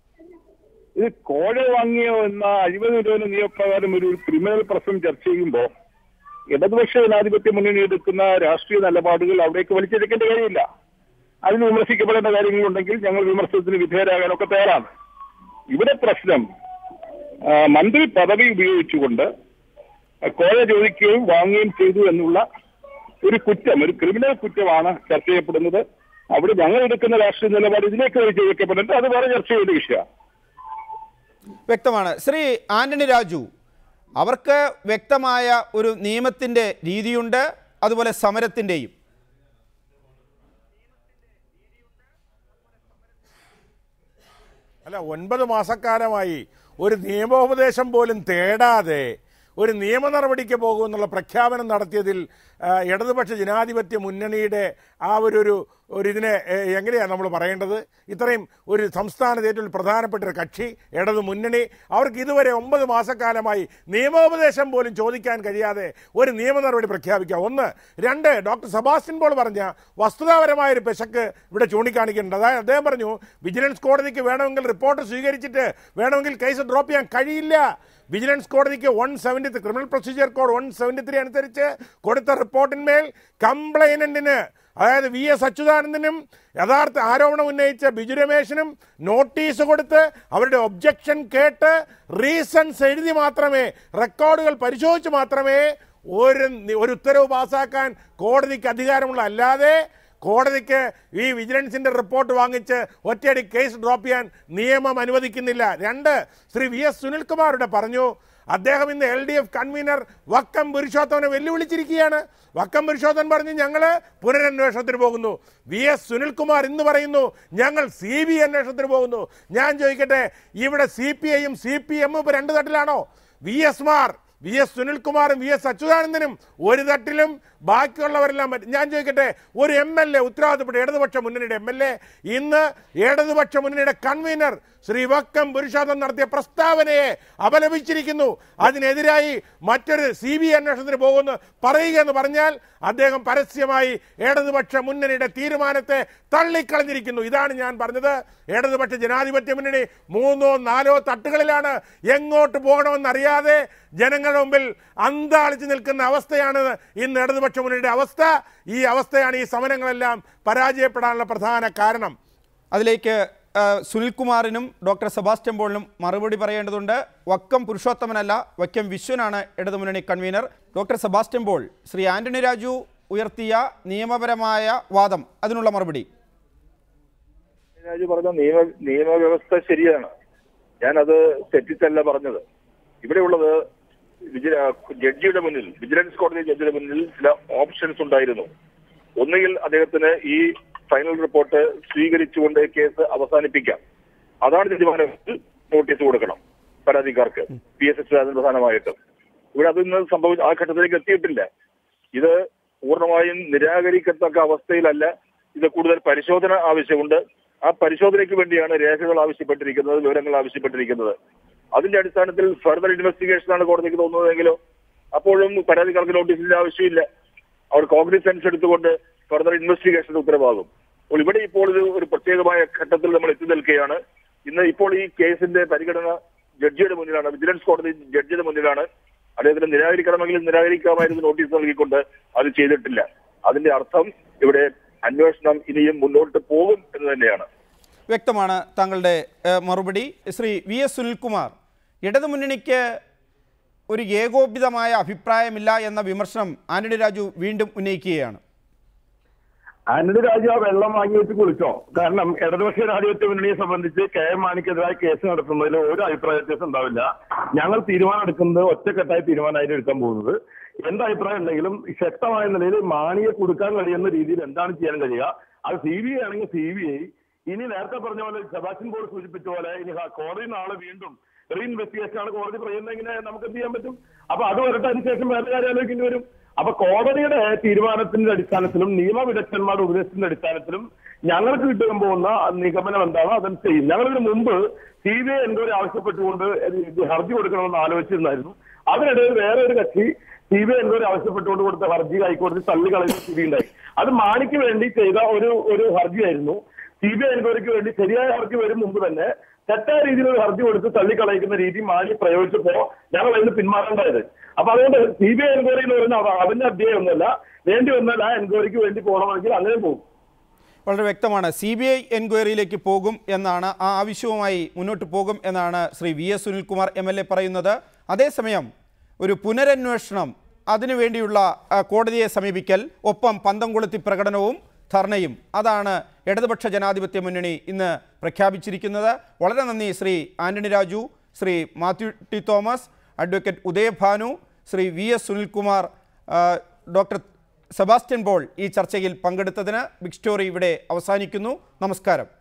ഇത് കോഴ വാങ്ങിയോ എന്ന അഴിമതി നിരോധന നിയമപ്രകാരം ഒരു ക്രിമിനൽ പ്രശ്നം ചർച്ച ചെയ്യുമ്പോൾ ഇടതുപക്ഷ ജനാധിപത്യ മുന്നണി എടുക്കുന്ന രാഷ്ട്രീയ നിലപാടുകൾ അവിടേക്ക് വലിച്ചെടുക്കേണ്ട കാര്യമില്ല അതിന് വിമർശിക്കപ്പെടേണ്ട കാര്യങ്ങളുണ്ടെങ്കിൽ ഞങ്ങൾ വിമർശനത്തിന് വിധേയരാകാനൊക്കെ തയ്യാറാണ് ഇവിടെ പ്രശ്നം ആ, മന്ത്രി പദവി ഉപയോഗിച്ചുകൊണ്ട് കോഴ ചോദിക്കുകയും വാങ്ങുകയും ചെയ്തു എന്നുള്ള ഒരു കുറ്റം ഒരു ക്രിമിനൽ കുറ്റമാണ് ചർച്ച ചെയ്യപ്പെടുന്നത് അവിടെ ഞങ്ങൾ എടുക്കുന്ന രാഷ്ട്രീയ നിലപാട് ഇതിലേക്ക് വലിച്ചെടുക്കപ്പെടേണ്ടത് അത് വേറെ ചർച്ച ചെയ്യേണ്ട വിഷയമാണ് വ്യക്തമാണ് ശ്രീ ആന്റണി രാജു അവർക്ക് വ്യക്തമായ ഒരു നിയമത്തിൻ്റെ രീതിയുണ്ട് അതുപോലെ സമരത്തിൻ്റെയും അല്ല ഒൻപത് മാസക്കാലമായി ഒരു നിയമോപദേശം പോലും തേടാതെ ഒരു നിയമ നടപടിക്ക് പോകുമെന്നുള്ള പ്രഖ്യാപനം നടത്തിയതിൽ ആ, ഇടതുപക്ഷ ജനാധിപത്യ മുന്നണിയുടെ ആ ഒരു ഒരു ഒരു ഇതിനെ ഏ, എങ്ങനെയാണ് നമ്മൾ പറയേണ്ടത് ഇത്രയും ഒരു സംസ്ഥാനത്ത് ഏറ്റവും പ്രധാനപ്പെട്ട ഒരു കക്ഷി ഇടതു മുന്നണി അവർക്ക് ഇതുവരെ ഒമ്പത് മാസക്കാലമായി നിയമോപദേശം പോലും ചോദിക്കാൻ കഴിയാതെ ഒരു നിയമ നടപടി പ്രഖ്യാപിക്കുക ഒന്ന് രണ്ട് ഡോക്ടർ സെബാസ്റ്റ്യൻ പോൾ പറഞ്ഞ വസ്തുതാപരമായ ഒരു പെശക്ക് ഇവിടെ ചൂണ്ടിക്കാണിക്കുന്നുണ്ട് അതായത് അദ്ദേഹം പറഞ്ഞു വിജിലൻസ് കോടതിക്ക് വേണമെങ്കിൽ റിപ്പോർട്ട് സ്വീകരിച്ചിട്ട് വേണമെങ്കിൽ കേസ് ഡ്രോപ്പ് ചെയ്യാൻ കഴിയില്ല വിജിലൻസ് കോടതിക്ക് one seventy criminal procedure code one seventy three അനുസരിച്ച് കൊടുത്ത റിപ്പോർട്ടിന്മേൽ കംപ്ലൈനന്റിന് അതായത് വി എസ് അച്യുതാനന്ദനും യഥാർത്ഥ ആരോപണം ഉന്നയിച്ച ബിജു രമേശിനും നോട്ടീസ് കൊടുത്ത് അവരുടെ ഒബ്ജക്ഷൻ കേട്ട് റീസൺസ് എഴുതി മാത്രമേ റെക്കോർഡുകൾ പരിശോധിച്ച് മാത്രമേ ഒരു നി- ഒരു ഉത്തരവ് പാസ്സാക്കാൻ കോടതിക്ക് അധികാരമുള്ള അല്ലാതെ കോടതിക്ക് ഈ വിജിലൻസിന്റെ റിപ്പോർട്ട് വാങ്ങിച്ച് ഒറ്റയടി കേസ് ഡ്രോപ്പ് ചെയ്യാൻ നിയമം അനുവദിക്കുന്നില്ല രണ്ട് ശ്രീ വി എസ് സുനിൽകുമാറുടെ പറഞ്ഞു അദ്ദേഹം ഇന്ന് L D F convener Vakkom പുരുഷോത്തമനെ വെല്ലുവിളിച്ചിരിക്കുകയാണ് വക്കം പുരുഷോത്തമൻ പറഞ്ഞു ഞങ്ങൾ പുനരന്വേഷണത്തിന് പോകുന്നു വി എസ് സുനിൽകുമാർ ഇന്ന് പറയുന്നു ഞങ്ങൾ സി ബി അന്വേഷണത്തിന് പോകുന്നു ഞാൻ ചോദിക്കട്ടെ ഇവിടെ സി പി ഐയും സി പി എമ്മും ഇപ്പൊ രണ്ട് തട്ടിലാണോ വി എസ് മാർ വി എസ് സുനിൽകുമാറും വി എസ് അച്യുതാനന്ദനും ഒരു തട്ടിലും ബാക്കിയുള്ളവരെല്ലാം മറ്റ് ഞാൻ ചോദിക്കട്ടെ ഒരു എം എൽ എ ഉത്തരവാദിത്തപ്പെട്ട ഇടതുപക്ഷ മുന്നണിയുടെ എം എൽ എ ഇന്ന് ഇടതുപക്ഷ മുന്നണിയുടെ കൺവീനർ ശ്രീ വക്കം പുരുഷോത്തം നടത്തിയ പ്രസ്താവനയെ അപലപിച്ചിരിക്കുന്നു അതിനെതിരായി മറ്റൊരു സി ബി അന്വേഷണത്തിന് പോകുന്നു പറയുക എന്ന് പറഞ്ഞാൽ അദ്ദേഹം പരസ്യമായി ഇടതുപക്ഷ മുന്നണിയുടെ തീരുമാനത്തെ തള്ളിക്കളഞ്ഞിരിക്കുന്നു ഇതാണ് ഞാൻ പറഞ്ഞത് ഇടതുപക്ഷ ജനാധിപത്യ മുന്നണി മൂന്നോ നാലോ തട്ടുകളിലാണ് എങ്ങോട്ട് പോകണമെന്നറിയാതെ ജനങ്ങളുടെ മുമ്പിൽ അന്താളിച്ച് നിൽക്കുന്ന അവസ്ഥയാണ് ഇന്ന് ഇടതുപക്ഷ മുന്നണിയുടെ അവസ്ഥ ഈ അവസ്ഥയാണ് ഈ സമരങ്ങളെല്ലാം പരാജയപ്പെടാനുള്ള പ്രധാന കാരണം അതിലേക്ക് ആ, സുനിൽകുമാറിനും ഡോക്ടർ സെബാസ്റ്റ്യൻ പോളിനും മറുപടി പറയേണ്ടതുണ്ട് വക്കം പുരുഷോത്തമനല്ല വക്കം വിശ്വനാണ് ഇടതുമുന്നണി കൺവീനർ ഡോക്ടർ സെബാസ്റ്റ്യൻ പോൾ ശ്രീ ആന്റണി രാജു ഉയർത്തിയ നിയമപരമായ വാദം അതിനുള്ള മറുപടി രാജു പറഞ്ഞ നിയമ നിയമവ്യവസ്ഥ ശരിയാണ് ഞാനത് തെറ്റിച്ചല്ല പറഞ്ഞത് ഇവിടെയുള്ളത് വിജി- ആ, ജഡ്ജിയുടെ മുന്നിൽ വിജിലൻസ് കോടതി ജഡ്ജിയുടെ മുന്നിൽ ചില ഓപ്ഷൻസ് ഉണ്ടായിരുന്നു ഒന്നുകിൽ അദ്ദേഹത്തിന് ഈ ഫൈനൽ റിപ്പോർട്ട് സ്വീകരിച്ചുകൊണ്ട് കേസ് അവസാനിപ്പിക്കാം അതാണ് തീരുമാനമെങ്കിൽ നോട്ടീസ് കൊടുക്കണം പരാതിക്കാർക്ക് പി എസ് എസ് അതിന് പ്രധാനമായിട്ടും ഇവിടെ അതിന്ന് സംഭവിച്ച ആ ഘട്ടത്തിലേക്ക് എത്തിയിട്ടില്ല ഇത് പൂർണ്ണമായും നിരാകരിക്കത്തക്ക അവസ്ഥയിലല്ല ഇത് കൂടുതൽ പരിശോധന ആവശ്യമുണ്ട് ആ പരിശോധനയ്ക്ക് വേണ്ടിയാണ് രേഖകൾ ആവശ്യപ്പെട്ടിരിക്കുന്നത് വിവരങ്ങൾ ആവശ്യപ്പെട്ടിരിക്കുന്നത് അതിന്റെ അടിസ്ഥാനത്തിൽ ഫർദർ ഇൻവെസ്റ്റിഗേഷൻ ആണ് കോടതിക്ക് തോന്നുന്നതെങ്കിലോ അപ്പോഴും പരാതിക്കാർക്ക് നോട്ടീസിന്റെ ആവശ്യമില്ല അവർ കോൺഗ്രസ് സെൻസ് എടുത്തുകൊണ്ട് ഫർദർ ഇൻവെസ്റ്റിഗേഷൻ ഉത്തരവാകും അപ്പോൾ ഇവിടെ ഇപ്പോൾ ഒരു ഒരു പ്രത്യേകമായ ഘട്ടത്തിൽ നമ്മൾ എത്തി നിൽക്കുകയാണ് ഇന്ന് ഇപ്പോൾ ഈ കേസിന്റെ പരിഗണന ജഡ്ജിയുടെ മുന്നിലാണ് വിജിലൻസ് കോടതി ജഡ്ജിയുടെ മുന്നിലാണ് അദ്ദേഹത്തിന് നിരാകരിക്കണമെങ്കിൽ നിരാകരിക്കാമായിരുന്നു നോട്ടീസ് നൽകിക്കൊണ്ട് അത് ചെയ്തിട്ടില്ല അതിന്റെ അർത്ഥം ഇവിടെ അന്വേഷണം ഇനിയും മുന്നോട്ട് പോകും എന്ന് തന്നെയാണ് വ്യക്തമാണ് താങ്കളുടെ ഏഹ്, മറുപടി ശ്രീ വി എസ് സുനിൽകുമാർ ഇടതുമുന്നണിക്ക് ഒരു ഏകോപിതമായ അഭിപ്രായമില്ല എന്ന വിമർശനം ആന്റണി രാജു വീണ്ടും ഉന്നയിക്കുകയാണ് ആന്റണി രാജു ആ വെള്ളം വാങ്ങി വെച്ച് കുളിച്ചോ കാരണം ഇടതുപക്ഷ ജനാധിപത്യ മുന്നണിയെ സംബന്ധിച്ച് കെ എം മാണിക്കെതിരായ കേസ് നടത്തുന്നതിൽ ഒരു അഭിപ്രായ വ്യത്യാസം ഉണ്ടാവില്ല ഞങ്ങൾ തീരുമാനം എടുക്കുന്നത് ഒറ്റക്കെട്ടായ തീരുമാനമായിട്ട് എടുക്കാൻ പോകുന്നത് എന്ത് അഭിപ്രായം ഉണ്ടെങ്കിലും ശക്തമായ നിലയിൽ മാണിയെ കൊടുക്കാൻ കഴിയുന്ന രീതിയിൽ എന്താണ് ചെയ്യാൻ കഴിയുക അത് സി ബി ഐ ആണെങ്കിൽ സി ബി ഐ ഇനി നേരത്തെ പറഞ്ഞ പോലെ സെബാസ്റ്റ്യൻ ബോർഡ് സൂചിപ്പിച്ച പോലെ ഇനി ഹ- കോടതി നാളെ വീണ്ടും റീ ഇൻവെസ്റ്റിഗേഷൻ ആണ് കോടതി പറയുന്നതെങ്കിൽ നമുക്ക് എന്ത് ചെയ്യാൻ പറ്റും അപ്പൊ അത് വരട്ടെ അതിനുശേഷം വേറെ കാര്യം ആലോചിക്കേണ്ടി വരും അപ്പൊ കോടതിയുടെ തീരുമാനത്തിന്റെ അടിസ്ഥാനത്തിലും നിയമവിദഗ്ധന്മാരുടെ ഉപദേശത്തിന്റെ അടിസ്ഥാനത്തിലും ഞങ്ങൾക്ക് കിട്ടാൻ പോകുന്ന നിഗമനം എന്താണോ അതൻ ചെയ്യും ഞങ്ങൾ ഇതിനു മുമ്പ് സി ബി ഐ എൻക്വയറി ആവശ്യപ്പെട്ടുകൊണ്ട് ഇത് ഹർജി കൊടുക്കണമെന്ന് ആലോചിച്ചിരുന്നായിരുന്നു അതിനിടയിൽ വേറെ ഒരു കക്ഷി സി ബി ഐ എൻക്വയറി ആവശ്യപ്പെട്ടുകൊണ്ട് കൊടുത്ത ഹർജി ഹൈക്കോടതി തള്ളിക്കളയുന്ന സ്ഥിതി ഉണ്ടായി അത് മാണിക്ക് വേണ്ടി ചെയ്ത ഒരു ഒരു ഹർജിയായിരുന്നു സി ബി ഐ എൻക്വയറിക്ക് വേണ്ടി ശരിയായ ഹർജി വരും മുമ്പ് തന്നെ തെറ്റായ രീതിയിൽ ഒരു ഹർജി കൊടുത്ത് തള്ളിക്കളയിക്കുന്ന രീതി മാണി പ്രയോഗിച്ചപ്പോ ഞങ്ങൾ അതിന് പിന്മാറേണ്ടത് അപ്പൊ അതുകൊണ്ട് സി ബി ഐ എൻക്വയറി എന്ന് പറയുന്ന അവ- അതിന്റെ അധ്യായമൊന്നുമല്ല വേണ്ടി വന്നാൽ ആ എൻക്വയറിക്ക് വേണ്ടി പോകണമെങ്കിൽ അങ്ങനെ പോകും വളരെ വ്യക്തമാണ് സി ബി ഐ എൻക്വയറിയിലേക്ക് പോകും എന്നാണ് ആ ആവശ്യവുമായി മുന്നോട്ട് പോകും എന്നാണ് Shri V S Sunilkumar M L A പറയുന്നത് അതേസമയം ഒരു പുനരന്വേഷണം അതിനുവേണ്ടിയുള്ള ആ, കോടതിയെ സമീപിക്കൽ ഒപ്പം പന്തം കൊളുത്തി പ്രകടനവും ധർണയും അതാണ് ഇടതുപക്ഷ ജനാധിപത്യ മുന്നണി ഇന്ന് പ്രഖ്യാപിച്ചിരിക്കുന്നത് വളരെ നന്ദി Shri Antony Raju Shri Mathew T Thomas advocate Udayabhanu Shri V S Sunilkumar ആ, ഡോക്ടർ സെബാസ്റ്റ്യൻ പോൾ ഈ ചർച്ചയിൽ പങ്കെടുത്തതിന് ബിഗ് സ്റ്റോറി ഇവിടെ അവസാനിക്കുന്നു നമസ്കാരം